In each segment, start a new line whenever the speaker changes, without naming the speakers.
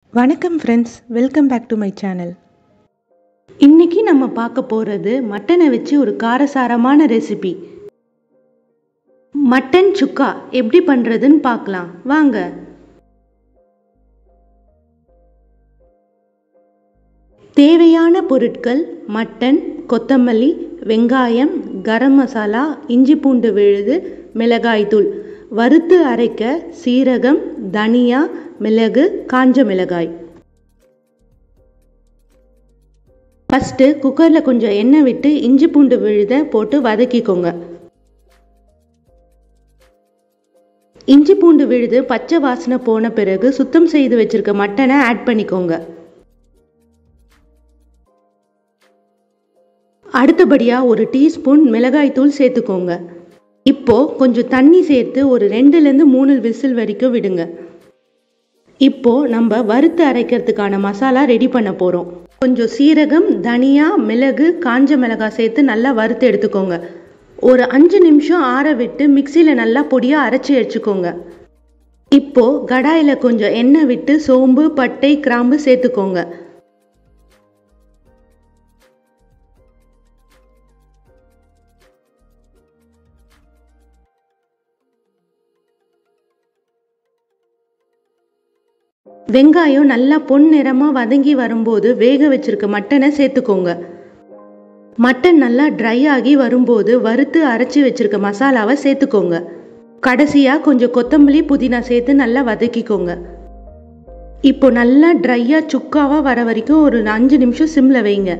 வணக்கம் friends welcome back to my channel இன்னைக்கு நம்ம பார்க்க போகிறது மட்டனை வச்சு ஒரு காரசாரமான ரெசிபி மட்டன் சுக்கா எப்படி பண்ணுறதுன்னு பார்க்கலாம் வாங்க தேவையான பொருட்கள் மட்டன் கொத்தமல்லி வெங்காயம் கரம் மசாலா இஞ்சி பூண்டு விழுது மிளகாய்த்தூள் வறுத்து அரைக்க சீரகம் தனியா மிளகு காஞ்ச மிளகாய் ஃபஸ்ட்டு குக்கரில் கொஞ்சம் எண்ணெய் விட்டு இஞ்சி பூண்டு விழுத போட்டு வதக்கிக்கோங்க இஞ்சி பூண்டு விழுது பச்சை வாசனை போன பிறகு சுத்தம் செய்து வச்சிருக்க மட்டனை ஆட் பண்ணிக்கோங்க அடுத்தபடியாக ஒரு டீஸ்பூன் மிளகாய்த்தூள் சேர்த்துக்கோங்க இப்போ கொஞ்சம் தண்ணி சேர்த்து ஒரு ரெண்டுலேருந்து மூணு விசில் வரைக்கும் விடுங்க இப்போ நம்ம வறுத்து அரைக்கிறதுக்கான மசாலா ரெடி பண்ண போகிறோம் கொஞ்சம் சீரகம் தனியா மிளகு காஞ்ச மிளகாய் சேர்த்து நல்லா வறுத்து எடுத்துக்கோங்க ஒரு அஞ்சு நிமிஷம் ஆற விட்டு மிக்சியில் நல்லா பொடியாக அரைச்சி வச்சுக்கோங்க இப்போ கடாயில் கொஞ்சம் எண்ணெய் விட்டு சோம்பு பட்டை கிராம்பு சேர்த்துக்கோங்க வெங்காயம் நல்லா பொன் நிறமாக வதங்கி வரும்போது வேக வச்சிருக்க மட்டனை சேர்த்துக்கோங்க மட்டன் நல்லா ட்ரை ஆகி வரும்போது வறுத்து அரைச்சி வச்சிருக்க மசாலாவை சேர்த்துக்கோங்க கடைசியாக கொஞ்சம் கொத்தமல்லி புதினா சேர்த்து நல்லா வதக்கிக்கோங்க இப்போ நல்லா ட்ரையாக சுக்காவாக வர வரைக்கும் ஒரு அஞ்சு நிமிஷம் சிம்மில் வைங்க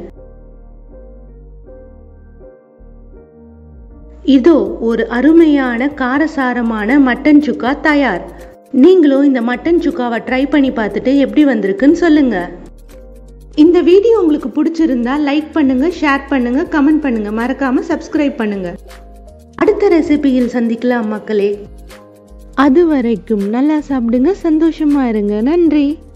இதோ ஒரு அருமையான காரசாரமான மட்டன் சுக்கா தயார் நீங்களும் இந்த மட்டன் சுக்காவை ட்ரை பண்ணி பார்த்துட்டு எப்படி வந்திருக்குன்னு சொல்லுங்க இந்த வீடியோ உங்களுக்கு பிடிச்சிருந்தா லைக் பண்ணுங்க ஷேர் பண்ணுங்க கமெண்ட் பண்ணுங்க மறக்காம சப்ஸ்கிரைப் பண்ணுங்க அடுத்த ரெசிபியில் சந்திக்கலாம் மக்களே அது வரைக்கும் நல்லா சாப்பிடுங்க சந்தோஷமா இருங்க நன்றி